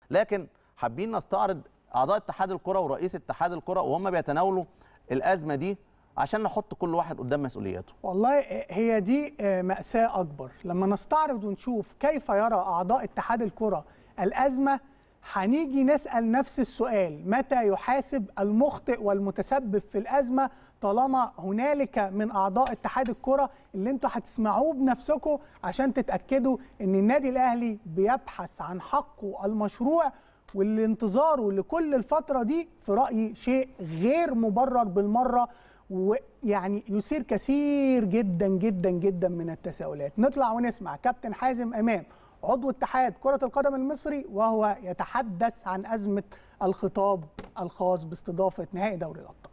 لكن حابين نستعرض اعضاء اتحاد الكره ورئيس اتحاد الكره وهم بيتناولوا الازمه دي عشان نحط كل واحد قدام مسؤولياته والله هي دي مأساة أكبر لما نستعرض ونشوف كيف يرى أعضاء اتحاد الكرة الأزمة هنيجي نسأل نفس السؤال متى يحاسب المخطئ والمتسبب في الأزمة طالما هنالك من أعضاء اتحاد الكرة اللي انتوا هتسمعوه بنفسكم عشان تتأكدوا ان النادي الأهلي بيبحث عن حقه المشروع واللي انتظاره لكل الفترة دي في رأيي شيء غير مبرر بالمرة ويعني يثير كثير جدا جدا جدا من التساؤلات نطلع ونسمع كابتن حازم امام عضو اتحاد كرة القدم المصري وهو يتحدث عن أزمة الخطاب الخاص باستضافة نهائي دوري الأبطال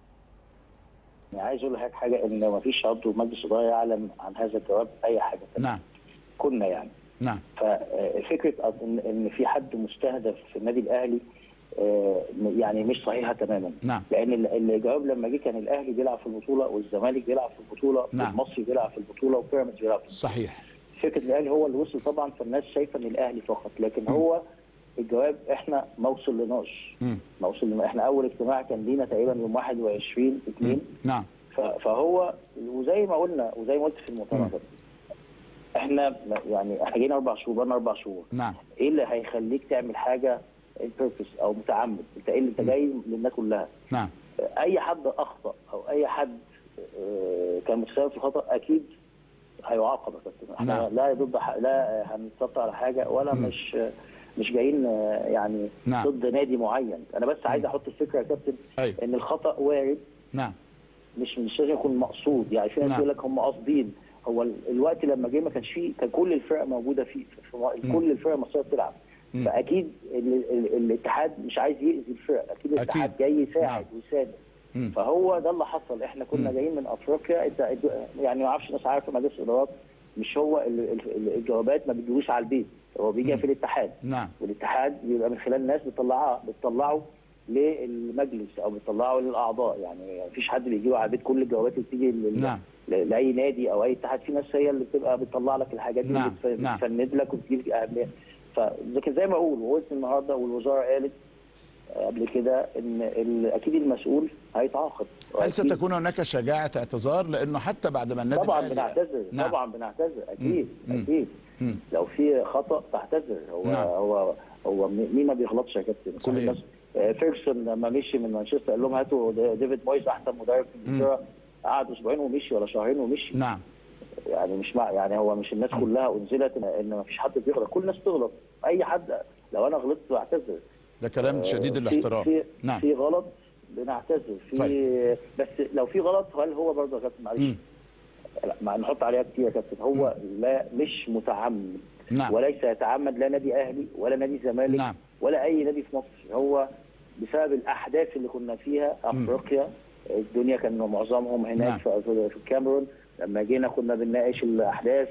يعني عايز اقول لحضرتك حاجه ان ما فيش عضو مجلس اداره يعلم عن هذا الجواب اي حاجه نعم كنا يعني نعم ففكره ان ان في حد مستهدف في النادي الاهلي آه، يعني مش صحيحه تماما نعم. لان ال- الجواب لما جه كان الاهلي بيلعب في البطوله والزمالك بيلعب في البطوله نعم. والمصري بيلعب في البطوله وبيراميدز بيلعب في البطوله صحيح فكره الاهلي هو اللي وصل طبعا فالناس شايفه ان الاهلي فقط لكن هو الجواب احنا ما وصلناش مم. ما وصلنا احنا اول اجتماع كان لينا تقريبا يوم 21 2 نعم ف- فهو وزي ما قلنا وزي ما قلت في المؤتمر ده احنا م- يعني احنا جينا اربع شهور بقالنا اربع شهور نعم ايه اللي هيخليك تعمل حاجه بيربس او متعمد انت ايه اللي انت جاي للناس كلها نعم اي حد اخطا او اي حد آه، كان متسبب في خطا اكيد هيعاقب يا كابتن احنا نعم. لا ضد ح- لا هنتسطع على حاجه ولا مم. مش مش جايين آه، يعني نعم. ضد نادي معين انا بس عايز احط الفكره يا كابتن أيوة. ان الخطا وارد نعم مش مش لازم يكون مقصود يعني في ناس نعم. يقول لك هم قاصدين هو ال- الوقت لما جه ما كانش فيه كان كل الفرق موجوده فيه في في- مم. كل الفرق المصريه بتلعب مم. فاكيد ال- ال- الاتحاد مش عايز يأذي الفرق اكيد الاتحاد أكيد. جاي يساعد نعم. ويساند مم. فهو ده اللي حصل احنا كنا مم. جايين من افريقيا انت يعني ما اعرفش الناس عارفه مجلس الادارات مش هو ال- ال- ال- الجوابات ما بتجيبوش على البيت هو بيجي مم. في الاتحاد نعم والاتحاد بيبقى من خلال ناس بتطلعها بتطلعه للمجلس او بتطلعه للاعضاء يعني مفيش حد بيجيبه على البيت كل الجوابات اللي بتيجي لل- نعم. ل- لاي نادي او اي اتحاد في ناس هي اللي بتبقى بتطلع لك الحاجات دي نعم. بتف- نعم. بتفند لك وبتجيب أهمية. فلكن زي ما اقول وقلت النهارده والوزاره قالت قبل كده ان ال- اكيد المسؤول هيتعاقب هل وأكيد- ستكون هناك شجاعة اعتذار لأنه حتى بعد ما النادي طبعا الأهلي- بنعتذر نعم. طبعا بنعتذر اكيد مم. اكيد مم. لو في خطا تعتذر هو نعم. هو هو مين ما بيغلطش يا كابتن كل صحيح. الناس آه، فيرجسون لما مشي من مانشستر قال لهم هاتوا دي- ديفيد مويس احسن مدرب في انجلترا قعد اسبوعين ومشي ولا شهرين ومشي نعم يعني مش مع يعني هو مش الناس كلها انزلت ان ان ما فيش حد بيغلط كل الناس تغلط اي حد لو انا غلطت بعتذر ده كلام شديد في- الاحترام في نعم في غلط بنعتذر في طيب. بس لو في غلط هل هو برضه يا كابتن معلش مم. لا ما نحط عليها كتير يا كابتن هو لا مش متعمد نعم. وليس يتعمد لا نادي اهلي ولا نادي زمالك نعم. ولا اي نادي في مصر هو بسبب الاحداث اللي كنا فيها افريقيا الدنيا كان معظمهم هناك نعم. في في الكاميرون لما جينا كنا بنناقش الاحداث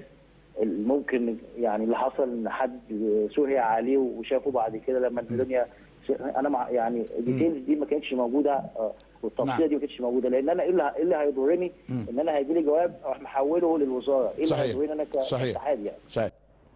ممكن يعني اللي حصل ان حد سهي عليه وشافه بعد كده لما الدنيا انا مع يعني الديتيلز دي ما كانتش موجوده آه، والتفصيله نعم. دي ما كانتش موجوده لان انا ايه اللي ايه اللي هيضرني مم. ان انا هيجي لي جواب اروح محوله للوزاره ايه اللي صحيح. هيضرني انا ك- صحيح. كاتحاد يعني صحيح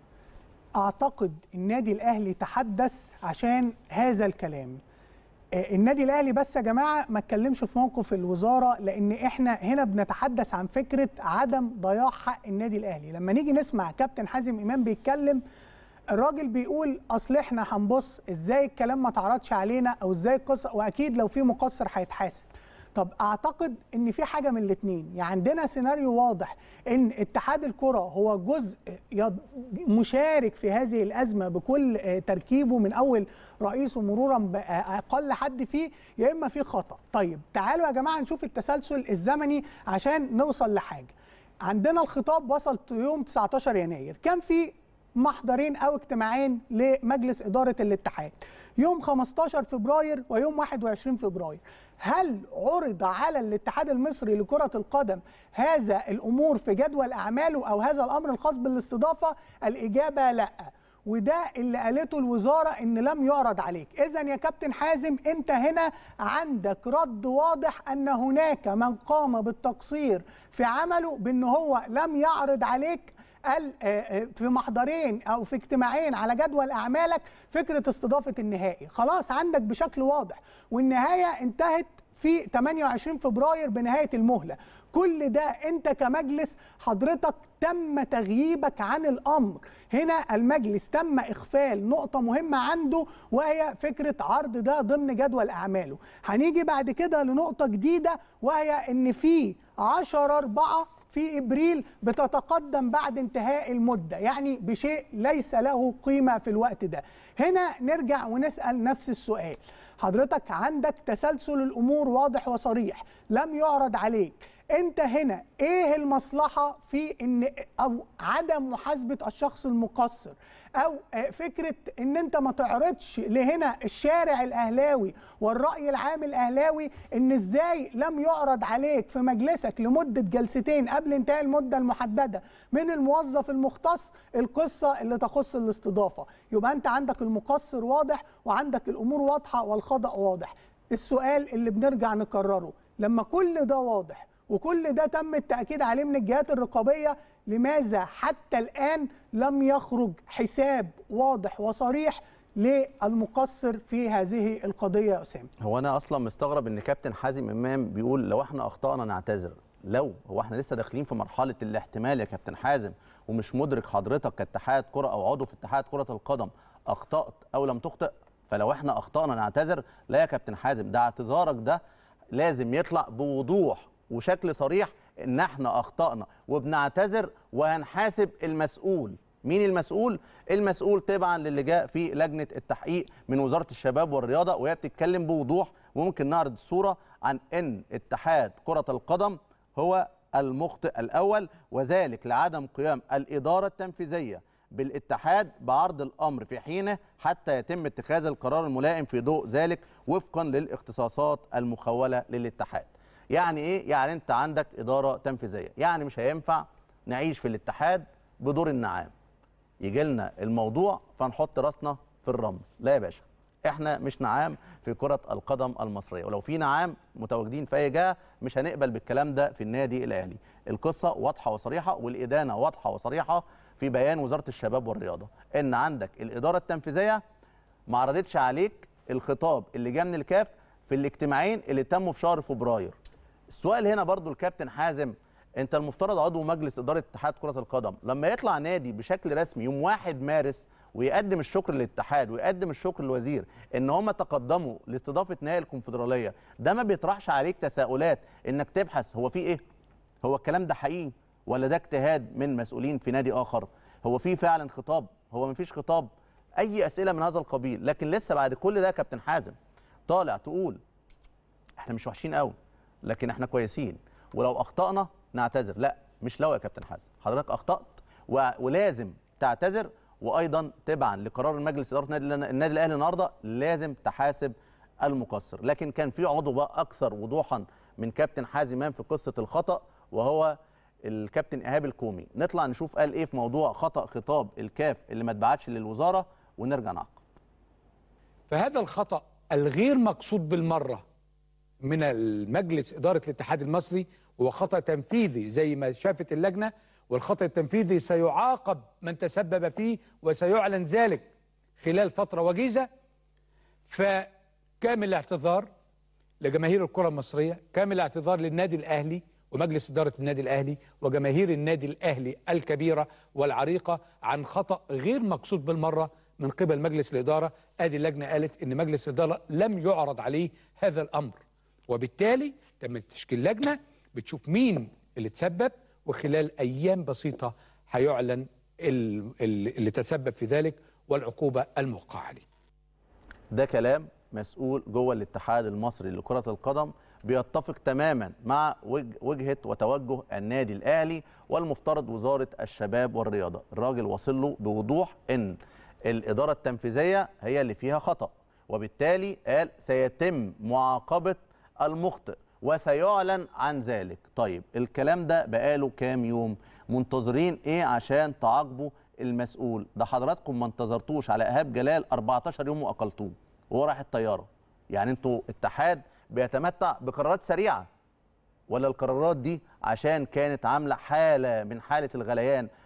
اعتقد النادي الاهلي تحدث عشان هذا الكلام آه، النادي الاهلي بس يا جماعه ما اتكلمش في موقف الوزاره لان احنا هنا بنتحدث عن فكره عدم ضياع حق النادي الاهلي لما نيجي نسمع كابتن حازم امام بيتكلم الراجل بيقول اصل احنا هنبص ازاي الكلام ما تعرضش علينا او ازاي القصه واكيد لو في مقصر هيتحاسب طب اعتقد ان في حاجه من الاثنين يعني عندنا سيناريو واضح ان اتحاد الكره هو جزء يض- مشارك في هذه الازمه بكل آه، تركيبه من اول رئيسه مرورا باقل حد فيه يا اما في خطا طيب تعالوا يا جماعه نشوف التسلسل الزمني عشان نوصل لحاجه عندنا الخطاب وصل يوم 19 يناير كان في محضرين او اجتماعين لمجلس اداره الاتحاد يوم 15 فبراير ويوم 21 فبراير هل عرض على الاتحاد المصري لكره القدم هذا الامور في جدول اعماله او هذا الامر الخاص بالاستضافه الاجابه لا وده اللي قالته الوزاره ان لم يعرض عليك اذا يا كابتن حازم انت هنا عندك رد واضح ان هناك من قام بالتقصير في عمله بان هو لم يعرض عليك قال آه، آه، في محضرين او في اجتماعين على جدول اعمالك فكره استضافه النهائي خلاص عندك بشكل واضح والنهايه انتهت في 28 فبراير بنهايه المهله كل ده انت كمجلس حضرتك تم تغييبك عن الامر هنا المجلس تم اغفال نقطه مهمه عنده وهي فكره عرض ده ضمن جدول اعماله هنيجي بعد كده لنقطه جديده وهي ان في 10 4 في ابريل بتتقدم بعد انتهاء المده يعني بشيء ليس له قيمه في الوقت ده هنا نرجع ونسال نفس السؤال حضرتك عندك تسلسل الامور واضح وصريح لم يعرض عليك انت هنا ايه المصلحه في ان او عدم محاسبه الشخص المقصر او آه، فكره ان انت ما تعرضش لهنا الشارع الاهلاوي والراي العام الاهلاوي ان ازاي لم يعرض عليك في مجلسك لمده جلستين قبل انتهاء المده المحدده من الموظف المختص القصه اللي تخص الاستضافه يبقى انت عندك المقصر واضح وعندك الامور واضحه والخطا واضح السؤال اللي بنرجع نكرره لما كل ده واضح وكل ده تم التأكيد عليه من الجهات الرقابية لماذا حتى الآن لم يخرج حساب واضح وصريح للمقصر في هذه القضية يا أسامة هو انا اصلا مستغرب ان كابتن حازم امام بيقول لو احنا اخطانا نعتذر لو هو احنا لسه داخلين في مرحله الاحتمال يا كابتن حازم ومش مدرك حضرتك كاتحاد كره او عضو في اتحاد كره القدم اخطات او لم تخطئ فلو احنا اخطانا نعتذر لا يا كابتن حازم ده اعتذارك ده لازم يطلع بوضوح وشكل صريح ان احنا اخطانا وبنعتذر وهنحاسب المسؤول مين المسؤول المسؤول تبعا للي جاء في لجنه التحقيق من وزاره الشباب والرياضه وهي بتتكلم بوضوح وممكن نعرض الصوره عن ان اتحاد كره القدم هو المخطئ الاول وذلك لعدم قيام الاداره التنفيذيه بالاتحاد بعرض الامر في حينه حتى يتم اتخاذ القرار الملائم في ضوء ذلك وفقا للاختصاصات المخوله للاتحاد. يعني ايه؟ يعني انت عندك اداره تنفيذيه، يعني مش هينفع نعيش في الاتحاد بدور النعام. يجي لنا الموضوع فنحط راسنا في الرمل، لا يا باشا. احنا مش نعام في كره القدم المصريه، ولو في نعام متواجدين في اي جهه مش هنقبل بالكلام ده في النادي الاهلي. القصه واضحه وصريحه والادانه واضحه وصريحه في بيان وزاره الشباب والرياضه ان عندك الاداره التنفيذيه ما عرضتش عليك الخطاب اللي جاء من الكاف في الاجتماعين اللي تموا في شهر فبراير السؤال هنا برضو الكابتن حازم انت المفترض عضو مجلس اداره اتحاد كره القدم لما يطلع نادي بشكل رسمي يوم 1 مارس ويقدم الشكر للاتحاد ويقدم الشكر للوزير ان هم تقدموا لاستضافه نهائي الكونفدراليه ده ما بيطرحش عليك تساؤلات انك تبحث هو في ايه هو الكلام ده حقيقي ولا ده اجتهاد من مسؤولين في نادي اخر هو في فعلا خطاب هو مفيش خطاب اي اسئله من هذا القبيل لكن لسه بعد كل ده يا كابتن حازم طالع تقول احنا مش وحشين قوي لكن احنا كويسين ولو اخطانا نعتذر لا مش لو يا كابتن حازم حضرتك اخطات و... ولازم تعتذر وايضا تبعا لقرار المجلس اداره النادي النادي الاهلي النهارده لازم تحاسب المقصر لكن كان في عضو بقى اكثر وضوحا من كابتن حازم امام في قصه الخطا وهو الكابتن ايهاب الكومي نطلع نشوف قال ايه في موضوع خطا خطاب الكاف اللي ما اتبعتش للوزاره ونرجع نعقب فهذا الخطأ الغير مقصود بالمرة من المجلس إدارة الاتحاد المصري هو خطأ تنفيذي زي ما شافت اللجنة والخطأ التنفيذي سيعاقب من تسبب فيه وسيعلن ذلك خلال فترة وجيزة فكامل الاعتذار لجماهير الكرة المصرية كامل الاعتذار للنادي الأهلي ومجلس إدارة النادي الأهلي وجماهير النادي الأهلي الكبيرة والعريقة عن خطأ غير مقصود بالمرة من قبل مجلس الإدارة آدي اللجنة قالت إن مجلس الإدارة لم يعرض عليه هذا الأمر وبالتالي تم تشكيل لجنة بتشوف مين اللي تسبب وخلال أيام بسيطة هيعلن ال- ال- اللي تسبب في ذلك والعقوبة الموقعة عليه ده كلام مسؤول جوه الاتحاد المصري لكرة القدم بيتفق تماما مع وج- وجهة وتوجه النادي الأهلي والمفترض وزارة الشباب والرياضة الراجل واصل له بوضوح أن الإدارة التنفيذية هي اللي فيها خطأ وبالتالي قال سيتم معاقبة المخطئ وسيعلن عن ذلك طيب الكلام ده بقاله كام يوم منتظرين ايه عشان تعاقبوا المسؤول ده حضراتكم ما انتظرتوش على ايهاب جلال 14 يوم واقلتوه وهو راح الطياره يعني انتوا اتحاد بيتمتع بقرارات سريعه ولا القرارات دي عشان كانت عامله حاله من حاله الغليان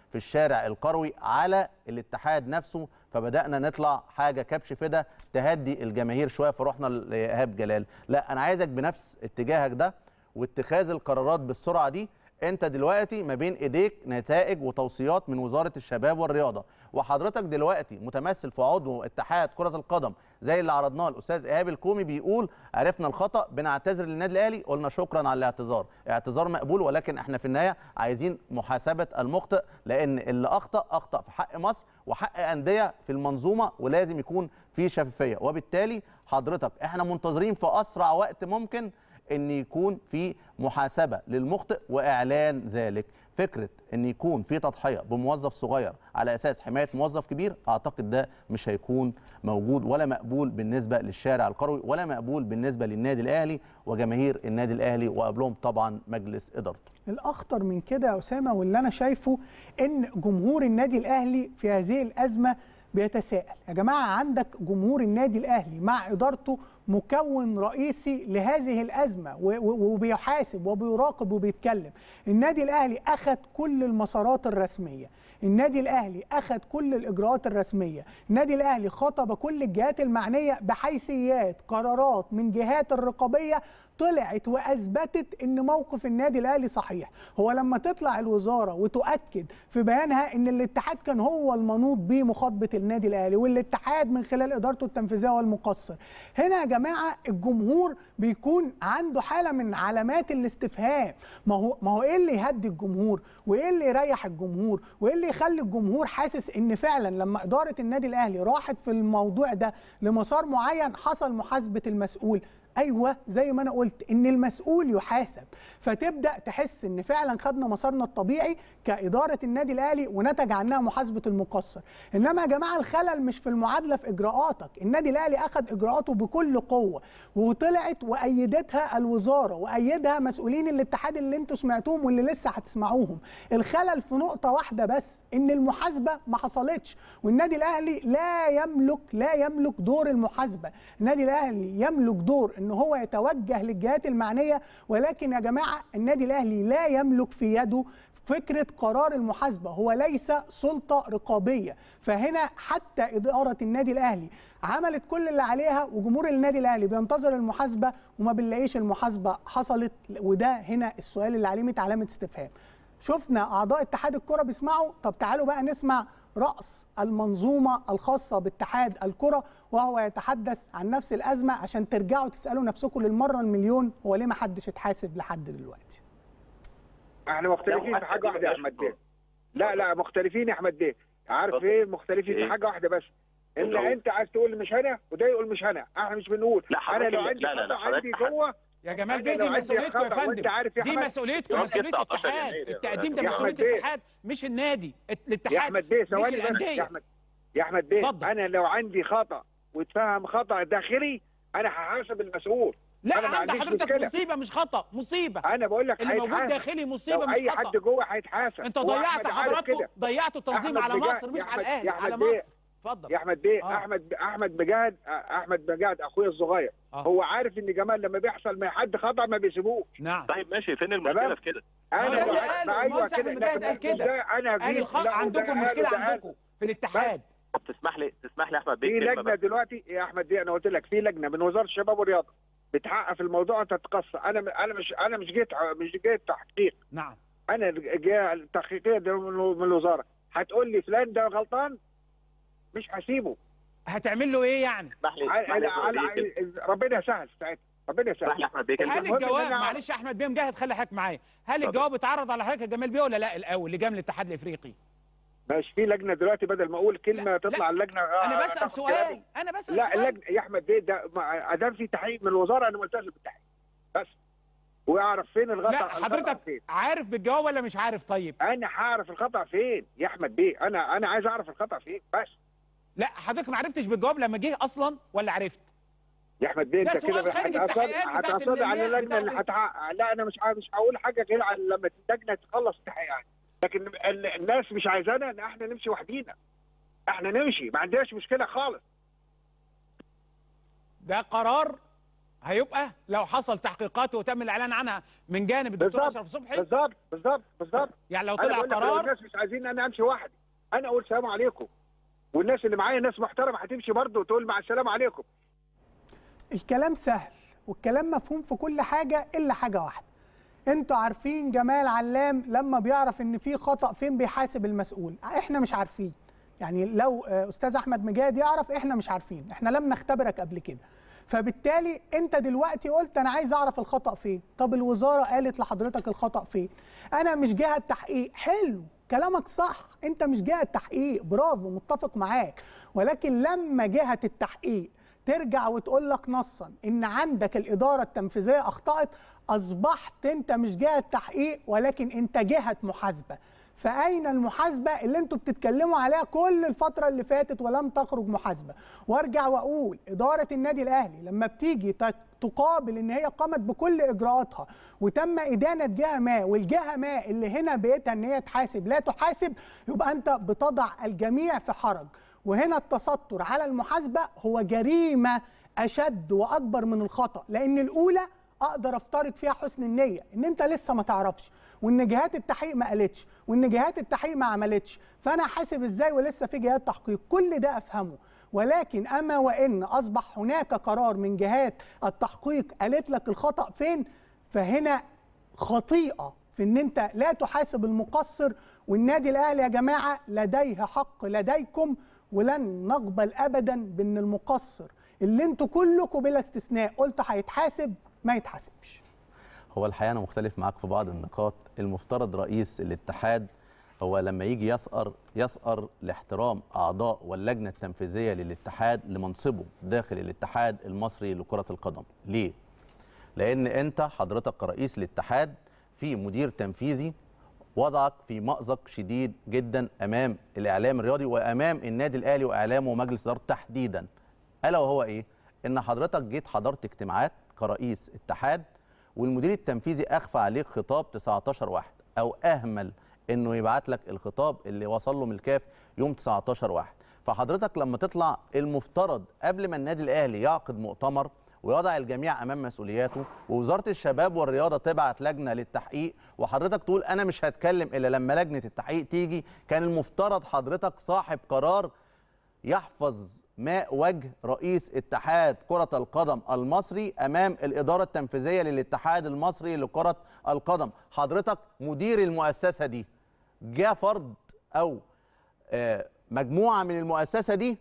في الشارع القروي على الاتحاد نفسه فبدانا نطلع حاجه كبش فدا تهدي الجماهير شويه فرحنا لايهاب جلال لا انا عايزك بنفس اتجاهك ده واتخاذ القرارات بالسرعه دي انت دلوقتي ما بين ايديك نتائج وتوصيات من وزاره الشباب والرياضه وحضرتك دلوقتي متمثل في عضو اتحاد كره القدم زي اللي عرضناه الاستاذ ايهاب الكومي بيقول عرفنا الخطا بنعتذر للنادي الاهلي قلنا شكرا على الاعتذار اعتذار مقبول ولكن احنا في النهايه عايزين محاسبه المخطئ لان اللي اخطا اخطا في حق مصر وحق انديه في المنظومه ولازم يكون في شفافيه وبالتالي حضرتك احنا منتظرين في اسرع وقت ممكن ان يكون في محاسبه للمخطئ واعلان ذلك فكره ان يكون في تضحيه بموظف صغير على اساس حمايه موظف كبير اعتقد ده مش هيكون موجود ولا مقبول بالنسبه للشارع القروي ولا مقبول بالنسبه للنادي الاهلي وجماهير النادي الاهلي وقبلهم طبعا مجلس ادارته الاخطر من كده يا اسامه واللي انا شايفه ان جمهور النادي الاهلي في هذه الازمه بيتساءل يا جماعه عندك جمهور النادي الاهلي مع ادارته مكون رئيسي لهذه الازمه وبيحاسب وبيراقب وبيتكلم النادي الاهلي اخذ كل المسارات الرسميه النادي الاهلي اخذ كل الاجراءات الرسميه النادي الاهلي خاطب كل الجهات المعنيه بحيثيات قرارات من جهات الرقابيه طلعت واثبتت ان موقف النادي الاهلي صحيح هو لما تطلع الوزاره وتؤكد في بيانها ان الاتحاد كان هو المنوط بمخاطبه النادي الاهلي والاتحاد من خلال ادارته التنفيذيه والمقصر هنا يا جماعه الجمهور بيكون عنده حاله من علامات الاستفهام ما هو ما هو ايه اللي يهدي الجمهور وايه اللي يريح الجمهور وايه اللي يخلي الجمهور حاسس ان فعلا لما اداره النادي الاهلي راحت في الموضوع ده لمسار معين حصل محاسبه المسؤول ايوه زي ما انا قلت ان المسؤول يحاسب فتبدا تحس ان فعلا خدنا مسارنا الطبيعي كاداره النادي الاهلي ونتج عنها محاسبه المقصر انما يا جماعه الخلل مش في المعادله في اجراءاتك النادي الاهلي اخذ اجراءاته بكل قوه وطلعت وايدتها الوزاره وايدها مسؤولين الاتحاد اللي انتوا سمعتوهم واللي لسه هتسمعوهم الخلل في نقطه واحده بس ان المحاسبه ما حصلتش والنادي الاهلي لا يملك لا يملك دور المحاسبه النادي الاهلي يملك دور ان هو يتوجه للجهات المعنيه ولكن يا جماعه النادي الاهلي لا يملك في يده فكره قرار المحاسبه هو ليس سلطه رقابيه فهنا حتى اداره النادي الاهلي عملت كل اللي عليها وجمهور النادي الاهلي بينتظر المحاسبه وما بنلاقيش المحاسبه حصلت وده هنا السؤال اللي عليه 100 علامه استفهام شفنا اعضاء اتحاد الكره بيسمعوا طب تعالوا بقى نسمع راس المنظومه الخاصه باتحاد الكره وهو يتحدث عن نفس الازمه عشان ترجعوا تسالوا نفسكم للمره المليون هو ليه ما حدش اتحاسب لحد دلوقتي احنا مختلفين في حاجه واحده يا احمد بيه لا لا مختلفين يا احمد بيه عارف ايه مختلفين في حاجه واحده بس ان انت عايز تقول مش انا وده يقول مش انا احنا مش بنقول انا لو عندي لا لا لا عندي جوه يا جمال بيه دي مسؤوليتكم يا فندم دي مسؤوليتكم مسؤوليه الاتحاد التقديم ده مسؤوليه الاتحاد مش النادي الاتحاد يا احمد بيه مش ثواني بس الانديه يا احمد يا احمد بيه اتفضل. انا لو عندي خطا واتفهم خطا داخلي انا هحاسب المسؤول لا أنا ما عند عنديش حضرتك مشكلة. مصيبه مش خطا مصيبه انا بقول لك اللي موجود هيتحاسب. داخلي مصيبه لو مش اي حد خطا جوه هيتحاسب انت وأحمد ضيعت عارف حضراتكم كده. ضيعتوا التنظيم أحمد على بجا- مصر مش يا على أحمد- الاهلي يا على أحمد بيه. مصر اتفضل يا احمد بيه آه. احمد احمد بجاد احمد بجاد اخويا الصغير آه. هو عارف ان جمال لما بيحصل مع حد خطا ما بيسيبوش نعم طيب ماشي فين المشكله في كده؟ هو ده اللي بقى- قاله، ما ايوه المهندس كده أحمد مجاهد قال لكن كده. ده انا قال في الخ... لا، وده عندكم قال المشكله وده قال. عندكم في الاتحاد تسمح لي تسمح لي يا احمد بيه في كلمة لجنه بس. دلوقتي يا احمد دي انا قلت لك في لجنه من وزاره الشباب والرياضه بتحقق في الموضوع تتقصى انا انا مش انا مش جيت مش جيت تحقيق نعم انا جاي التحقيقيه دي من من الوزاره هتقول لي فلان ده غلطان مش هسيبه هتعمل له ايه يعني اسمح لي اسمح على لي يا أحمد بيه على كلمة. ربنا يسهل ساعتها ربنا اسمح لي يسهل يا احمد بيه كلمة. هل المهم إن الجواب أنا- معلش يا احمد بيه مجاهد خلي حضرتك معايا هل اتفضل. الجواب اتعرض على حضرتك يا جمال بيه ولا لا الاول لجان الاتحاد الافريقي مش في لجنه دلوقتي بدل ما اقول كلمه لا، تطلع اللجنه انا آه، بسال تاخد سؤال كلامي. انا بسال لا سؤال اللجنه يا احمد بيه ده ما ادام في تحقيق من الوزاره انا ملتزم بالتحقيق بس ويعرف فين الغلط لا الخطأ حضرتك فين. عارف بالجواب ولا مش عارف طيب انا هعرف الخطا فين يا احمد بيه انا انا عايز اعرف الخطا فين بس لا حضرتك ما عرفتش بالجواب لما جه اصلا ولا عرفت يا احمد بيه ده انت سؤال كده خارج هتعصب التحقيقات بتاعت هتعصب على اللجنة اللجنه اللي بتاعت- هتحقق لا انا مش ع- مش هقول حاجه غير على لما اللجنه تخلص التحقيقات لكن ال- الناس مش عايزانا ان احنا نمشي وحدينا احنا نمشي ما عندناش مشكله خالص ده قرار هيبقى لو حصل تحقيقات وتم الاعلان عنها من جانب الدكتور بالظبط اشرف صبحي بالظبط بالظبط بالظبط يعني لو انا طلع بقول لك لو قرار الناس مش عايزين انا امشي وحدي انا اقول سلام عليكم والناس اللي معايا ناس محترمه هتمشي برضه وتقول مع السلامه عليكم الكلام سهل والكلام مفهوم في كل حاجه الا حاجه واحده انتوا عارفين جمال علام لما بيعرف ان في خطا فين بيحاسب المسؤول احنا مش عارفين يعني لو آه، استاذ احمد مجاهد يعرف احنا مش عارفين احنا لم نختبرك قبل كده فبالتالي انت دلوقتي قلت انا عايز اعرف الخطا فين طب الوزاره قالت لحضرتك الخطا فين انا مش جهه تحقيق حلو كلامك صح انت مش جهه تحقيق برافو متفق معاك ولكن لما جهه التحقيق ترجع وتقول لك نصا ان عندك الاداره التنفيذيه اخطات اصبحت انت مش جهه تحقيق ولكن انت جهه محاسبه فاين المحاسبه اللي انتوا بتتكلموا عليها كل الفتره اللي فاتت ولم تخرج محاسبه وارجع واقول اداره النادي الاهلي لما بتيجي ت- تقابل ان هي قامت بكل اجراءاتها وتم ادانه جهه ما والجهه ما اللي هنا بقيتها ان هي تحاسب لا تحاسب يبقى انت بتضع الجميع في حرج وهنا التستر على المحاسبه هو جريمه اشد واكبر من الخطا لان الاولى اقدر افترض فيها حسن النيه ان انت لسه ما تعرفش وان جهات التحقيق ما قالتش وان جهات التحقيق ما عملتش فانا حاسب ازاي ولسه في جهات تحقيق كل ده افهمه ولكن اما وان اصبح هناك قرار من جهات التحقيق قالت لك الخطا فين فهنا خطيئه في ان انت لا تحاسب المقصر والنادي الاهلي يا جماعه لديه حق لديكم ولن نقبل ابدا بان المقصر اللي انتوا كلكم بلا استثناء قلتوا هيتحاسب ما يتحاسبش هو الحقيقه انا مختلف معاك في بعض النقاط المفترض رئيس الاتحاد هو لما يجي يثأر يثأر لاحترام اعضاء واللجنه التنفيذيه للاتحاد لمنصبه داخل الاتحاد المصري لكره القدم ليه لان انت حضرتك كرئيس الاتحاد في مدير تنفيذي وضعك في مأزق شديد جدا امام الاعلام الرياضي وامام النادي الاهلي واعلامه ومجلس ادارته تحديدا الا وهو ايه ان حضرتك جيت حضرت اجتماعات كرئيس اتحاد والمدير التنفيذي اخفى عليك خطاب 19 واحد او اهمل انه يبعت لك الخطاب اللي وصل له من الكاف يوم 19 واحد فحضرتك لما تطلع المفترض قبل ما النادي الاهلي يعقد مؤتمر ويضع الجميع امام مسؤولياته ووزاره الشباب والرياضه تبعت لجنه للتحقيق وحضرتك تقول انا مش هتكلم الا لما لجنه التحقيق تيجي كان المفترض حضرتك صاحب قرار يحفظ ماء وجه رئيس اتحاد كرة القدم المصري أمام الإدارة التنفيذية للاتحاد المصري لكرة القدم حضرتك مدير المؤسسة دي جاء فرد أو آه، مجموعة من المؤسسة دي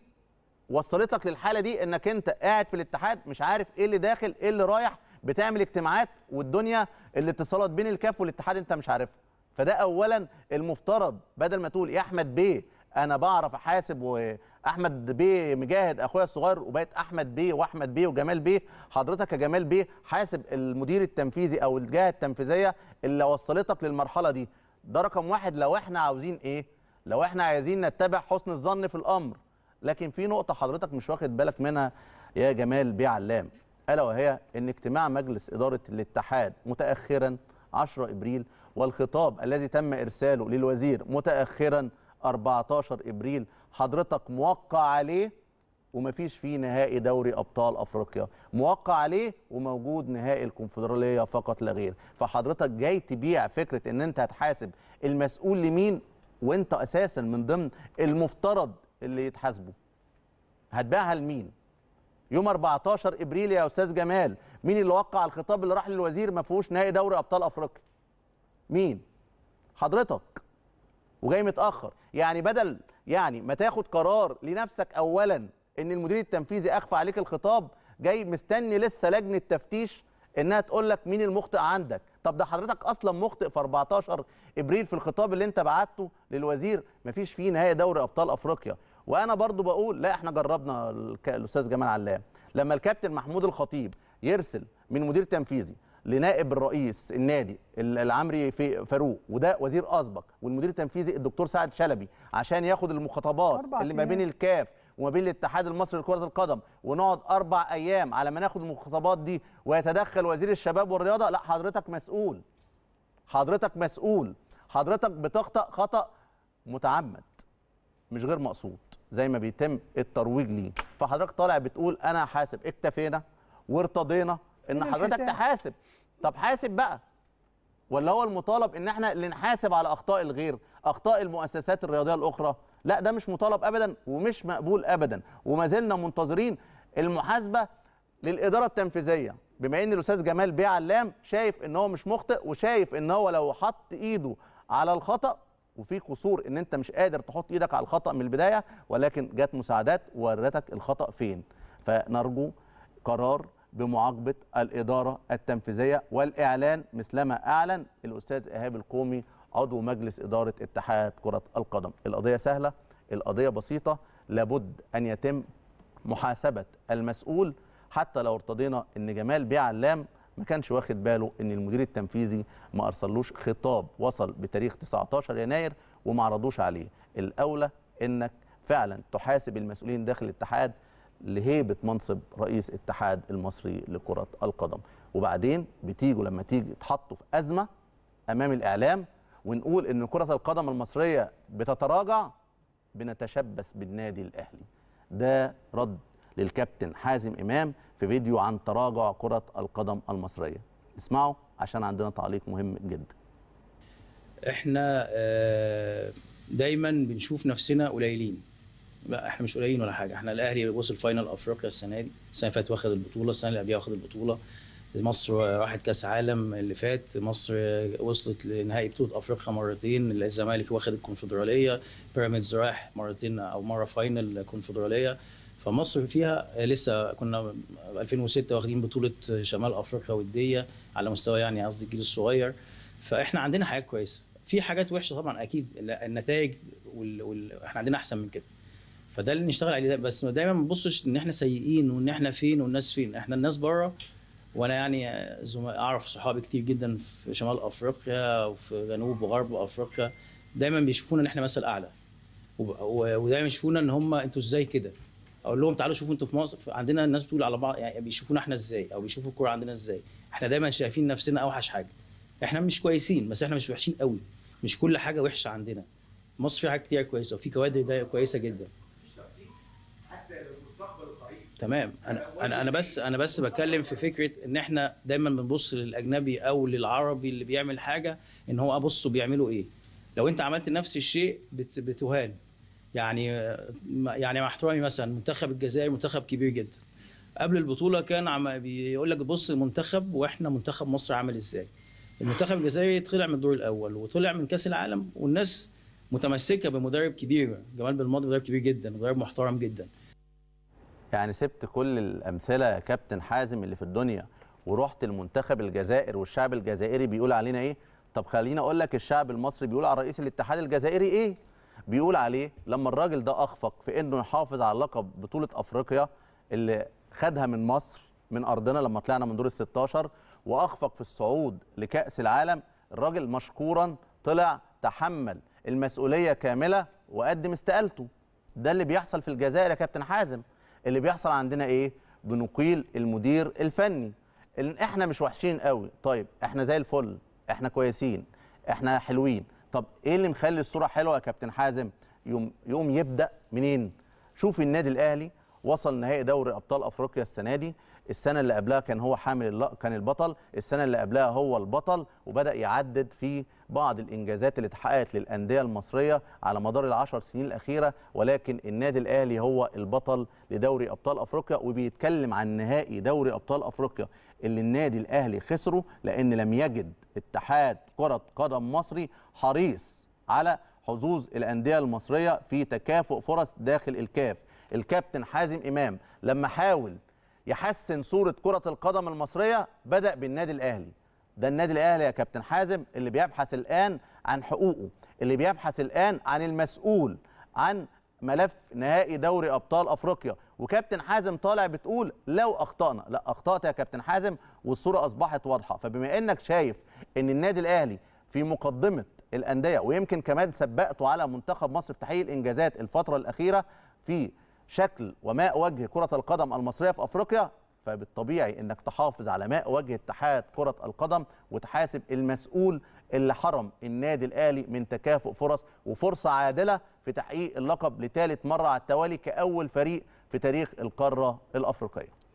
وصلتك للحالة دي إنك أنت قاعد في الاتحاد مش عارف إيه اللي داخل إيه اللي رايح بتعمل اجتماعات والدنيا الاتصالات بين الكاف والاتحاد أنت مش عارفها فده أولا المفترض بدل ما تقول يا أحمد بيه انا بعرف احاسب واحمد بيه مجاهد اخويا الصغير وبقيت احمد بيه واحمد بيه وجمال بيه حضرتك يا جمال بيه حاسب المدير التنفيذي او الجهه التنفيذيه اللي وصلتك للمرحله دي ده رقم واحد لو احنا عاوزين ايه لو احنا عايزين نتبع حسن الظن في الامر لكن في نقطه حضرتك مش واخد بالك منها يا جمال بيه علام الا وهي ان اجتماع مجلس اداره الاتحاد متاخرا 10 ابريل والخطاب الذي تم ارساله للوزير متاخرا 14 ابريل حضرتك موقع عليه ومفيش فيه نهائي دوري ابطال افريقيا موقع عليه وموجود نهائي الكونفدراليه فقط لا غير فحضرتك جاي تبيع فكره ان انت هتحاسب المسؤول لمين وانت اساسا من ضمن المفترض اللي يتحاسبوا هتبيعها لمين يوم 14 ابريل يا استاذ جمال مين اللي وقع الخطاب اللي راح للوزير ما فيهوش نهائي دوري ابطال افريقيا مين حضرتك وجاي متاخر يعني بدل يعني ما تاخد قرار لنفسك اولا ان المدير التنفيذي اخفى عليك الخطاب جاي مستني لسه لجنه تفتيش انها تقول لك مين المخطئ عندك طب ده حضرتك اصلا مخطئ في 14 ابريل في الخطاب اللي انت بعته للوزير مفيش فيه نهائي دوري ابطال افريقيا وانا برضو بقول لا احنا جربنا الك- الاستاذ جمال علام لما الكابتن محمود الخطيب يرسل من مدير تنفيذي لنائب الرئيس النادي ال- العمري في فاروق وده وزير اسبق والمدير التنفيذي الدكتور سعد شلبي عشان ياخد المخاطبات أربع اللي ما بين أيام. الكاف وما بين الاتحاد المصري لكره القدم ونقعد اربع ايام على ما ناخد المخاطبات دي ويتدخل وزير الشباب والرياضه لا حضرتك مسؤول حضرتك مسؤول حضرتك بتخطأ خطأ متعمد مش غير مقصود زي ما بيتم الترويج ليه فحضرتك طالع بتقول انا حاسب اكتفينا وارتضينا ان فين حضرتك الحساب؟ تحاسب طب حاسب بقى ولا هو المطالب ان احنا اللي نحاسب على اخطاء الغير اخطاء المؤسسات الرياضيه الاخرى لا ده مش مطالب ابدا ومش مقبول ابدا وما زلنا منتظرين المحاسبه للاداره التنفيذيه بما ان الاستاذ جمال بيه علام شايف ان هو مش مخطئ وشايف ان هو لو حط ايده على الخطا وفي قصور ان انت مش قادر تحط ايدك على الخطا من البدايه ولكن جت مساعدات وورتك الخطا فين فنرجو قرار بمعاقبه الاداره التنفيذيه والاعلان مثلما اعلن الاستاذ ايهاب القومي عضو مجلس اداره اتحاد كره القدم القضيه سهله القضيه بسيطه لابد ان يتم محاسبه المسؤول حتى لو ارتضينا ان جمال بيه علام ما كانش واخد باله ان المدير التنفيذي ما ارسلوش خطاب وصل بتاريخ 19 يناير وما عرضوش عليه الاولى انك فعلا تحاسب المسؤولين داخل الاتحاد لهيبه منصب رئيس الاتحاد المصري لكره القدم وبعدين بتيجوا لما تيجي تحطوا في ازمه امام الاعلام ونقول ان كره القدم المصريه بتتراجع بنتشبث بالنادي الاهلي ده رد للكابتن حازم امام في فيديو عن تراجع كره القدم المصريه اسمعوا عشان عندنا تعليق مهم جدا احنا آه، دايما بنشوف نفسنا قليلين لا احنا مش قليلين ولا حاجه احنا الاهلي وصل فاينل افريقيا السنه دي السنه اللي فاتت واخد البطوله السنه اللي قبلها واخد البطوله مصر راحت كاس عالم اللي فات مصر وصلت لنهائي بطوله افريقيا مرتين الزمالك واخد الكونفدراليه بيراميدز راح مرتين او مره فاينل كونفدراليه فمصر فيها لسه كنا 2006 واخدين بطوله شمال افريقيا وديه على مستوى يعني قصدي الجيل الصغير فاحنا عندنا حاجات كويسه في حاجات وحشه طبعا اكيد لا، النتائج وال... وال... احنا عندنا احسن من كده فده اللي نشتغل عليه ده بس دايما ما نبصش ان احنا سيئين وان احنا فين والناس فين احنا الناس بره وانا يعني زم... اعرف صحابي كتير جدا في شمال افريقيا وفي جنوب وغرب افريقيا دايما بيشوفونا ان احنا مثل اعلى وب- و- ودايما يشوفونا ان هم انتوا ازاي كده اقول لهم تعالوا شوفوا انتوا في مصر عندنا الناس بتقول على بعض يعني بيشوفونا احنا ازاي او بيشوفوا الكوره عندنا ازاي احنا دايما شايفين نفسنا اوحش حاجه احنا مش كويسين بس احنا مش وحشين قوي مش كل حاجه وحشه عندنا مصر فيها حاجات كتير كويسه وفي كوادر ده كويسه جدا تمام انا انا انا بس انا بس بتكلم في فكره ان احنا دايما بنبص للاجنبي او للعربي اللي بيعمل حاجه ان هو ابصوا بيعملوا ايه لو انت عملت نفس الشيء بت- بتهان يعني يعني مع احترامي مثلا منتخب الجزائر منتخب كبير جدا قبل البطوله كان عم بيقول لك بص المنتخب واحنا منتخب مصر عامل ازاي المنتخب الجزائري طلع من الدور الاول وطلع من كاس العالم والناس متمسكه بمدرب كبير جمال بالماضي مدرب كبير جدا مدرب محترم جدا يعني سبت كل الامثله يا كابتن حازم اللي في الدنيا ورحت المنتخب الجزائر والشعب الجزائري بيقول علينا ايه طب خليني اقول لك الشعب المصري بيقول على رئيس الاتحاد الجزائري ايه بيقول عليه لما الراجل ده اخفق في انه يحافظ على لقب بطوله افريقيا اللي خدها من مصر من ارضنا لما طلعنا من دور ال 16 واخفق في الصعود لكاس العالم الراجل مشكورا طلع تحمل المسؤوليه كامله وقدم استقالته ده اللي بيحصل في الجزائر يا كابتن حازم اللي بيحصل عندنا ايه بنقيل المدير الفني ان احنا مش وحشين قوي طيب احنا زي الفل احنا كويسين احنا حلوين طب ايه اللي مخلي الصوره حلوه يا كابتن حازم يوم يوم يبدا منين شوف النادي الاهلي وصل نهائي دوري ابطال افريقيا السنه دي السنه اللي قبلها كان هو حامل اللق... كان البطل السنه اللي قبلها هو البطل وبدا يعدد في بعض الانجازات اللي اتحققت للانديه المصريه على مدار العشر سنين الاخيره ولكن النادي الاهلي هو البطل لدوري ابطال افريقيا وبيتكلم عن نهائي دوري ابطال افريقيا اللي النادي الاهلي خسره لان لم يجد اتحاد كره قدم مصري حريص على حظوظ الانديه المصريه في تكافؤ فرص داخل الكاف الكابتن حازم امام لما حاول يحسن صوره كره القدم المصريه بدا بالنادي الاهلي ده النادي الاهلي يا كابتن حازم اللي بيبحث الان عن حقوقه اللي بيبحث الان عن المسؤول عن ملف نهائي دوري ابطال افريقيا وكابتن حازم طالع بتقول لو اخطانا لا اخطات يا كابتن حازم والصوره اصبحت واضحه فبما انك شايف ان النادي الاهلي في مقدمه الانديه ويمكن كمان سبقته على منتخب مصر في تحقيق الانجازات الفتره الاخيره في شكل وماء وجه كره القدم المصريه في افريقيا فبالطبيعي انك تحافظ على ماء وجه اتحاد كره القدم وتحاسب المسؤول اللي حرم النادي الاهلي من تكافؤ فرص وفرصه عادله في تحقيق اللقب لثالث مره على التوالي كاول فريق في تاريخ القاره الافريقيه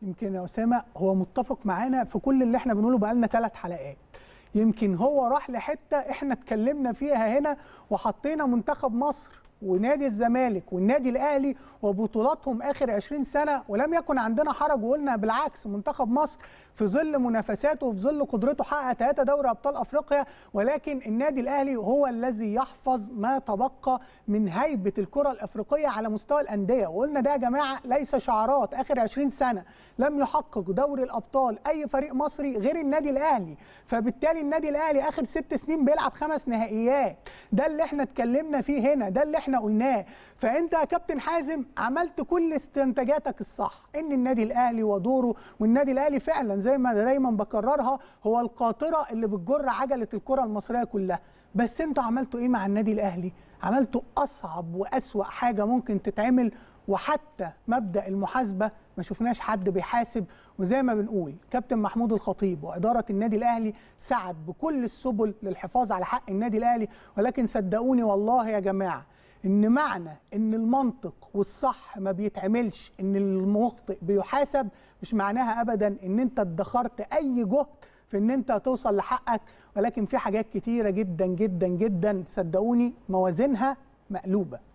يمكن يا اسامه هو متفق معانا في كل اللي احنا بنقوله بقالنا ثلاث حلقات يمكن هو راح لحته احنا اتكلمنا فيها هنا وحطينا منتخب مصر ونادي الزمالك والنادي الاهلي وبطولاتهم اخر 20 سنه ولم يكن عندنا حرج وقلنا بالعكس منتخب مصر في ظل منافساته وفي ظل قدرته حقق ثلاثه دوري ابطال افريقيا ولكن النادي الاهلي هو الذي يحفظ ما تبقى من هيبه الكره الافريقيه على مستوى الانديه وقلنا ده يا جماعه ليس شعارات اخر 20 سنه لم يحقق دوري الابطال اي فريق مصري غير النادي الاهلي فبالتالي النادي الاهلي اخر ست سنين بيلعب خمس نهائيات ده اللي احنا اتكلمنا فيه هنا ده اللي احنا قلناه فانت يا كابتن حازم عملت كل استنتاجاتك الصح ان النادي الاهلي ودوره والنادي الاهلي فعلا زي ما دايما بكررها هو القاطره اللي بتجر عجله الكره المصريه كلها بس انتوا عملتوا ايه مع النادي الاهلي عملتوا اصعب واسوا حاجه ممكن تتعمل وحتى مبدا المحاسبه ما شفناش حد بيحاسب وزي ما بنقول كابتن محمود الخطيب واداره النادي الاهلي سعت بكل السبل للحفاظ على حق النادي الاهلي ولكن صدقوني والله يا جماعه ان معنى ان المنطق والصح ما بيتعملش ان المخطئ بيحاسب مش معناها ابدا ان انت ادخرت اي جهد في ان انت توصل لحقك ولكن في حاجات كتيره جدا جدا جدا صدقوني موازينها مقلوبه